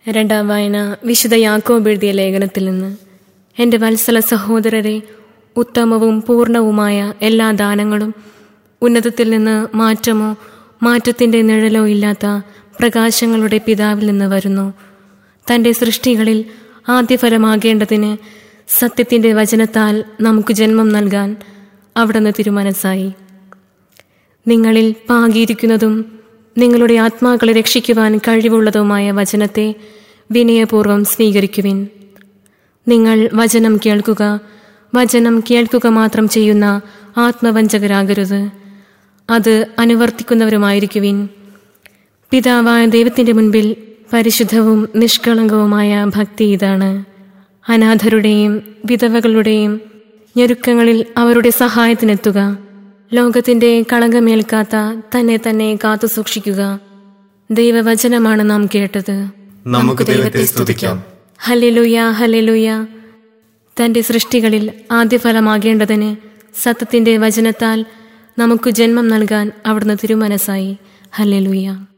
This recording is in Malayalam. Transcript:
രണ്ടാം വായന വിശുദ്ധ യാക്കോബ് എഴുതിയ ലേഖനത്തിൽ നിന്ന് എൻ്റെ വത്സല സഹോദരരെ ഉത്തമവും പൂർണ്ണവുമായ എല്ലാ ദാനങ്ങളും ഉന്നതത്തിൽ നിന്ന് മാറ്റമോ മാറ്റത്തിൻ്റെ നിഴലോ ഇല്ലാത്ത പ്രകാശങ്ങളുടെ പിതാവിൽ നിന്ന് വരുന്നു തൻ്റെ സൃഷ്ടികളിൽ ആദ്യഫലമാകേണ്ടതിന് സത്യത്തിൻ്റെ വചനത്താൽ നമുക്ക് ജന്മം നൽകാൻ അവിടുന്ന് തിരുമനസ്സായി നിങ്ങളിൽ പാകിയിരിക്കുന്നതും നിങ്ങളുടെ ആത്മാക്കളെ രക്ഷിക്കുവാൻ കഴിവുള്ളതുമായ വചനത്തെ വിനയപൂർവം സ്വീകരിക്കുവിൻ നിങ്ങൾ വചനം കേൾക്കുക വചനം കേൾക്കുക മാത്രം ചെയ്യുന്ന ആത്മവഞ്ചകരാകരുത് അത് അനുവർത്തിക്കുന്നവരുമായിരിക്കുവിൻ പിതാവായ ദൈവത്തിൻ്റെ മുൻപിൽ പരിശുദ്ധവും നിഷ്കളങ്കവുമായ ഭക്തി ഇതാണ് അനാഥരുടെയും വിധവകളുടെയും ഞെരുക്കങ്ങളിൽ അവരുടെ സഹായത്തിനെത്തുക ലോകത്തിന്റെ കളങ്കമേൽക്കാത്ത തന്നെ തന്നെ കാത്തു സൂക്ഷിക്കുക ദൈവവചനമാണ് നാം കേട്ടത് നമുക്ക് ദൈവത്തെ സ്തുതിക്കാം ഹല്ലേലൂയ ഹല്ലേലൂയ തന്റെ സൃഷ്ടികളിൽ ആദ്യഫലമാകേണ്ടതിന് സത്യത്തിന്റെ വചനത്താൽ നമുക്ക് ജന്മം നൽകാൻ അവിടുന്ന് തിരുമനസ്സായി ഹല്ലേലൂയ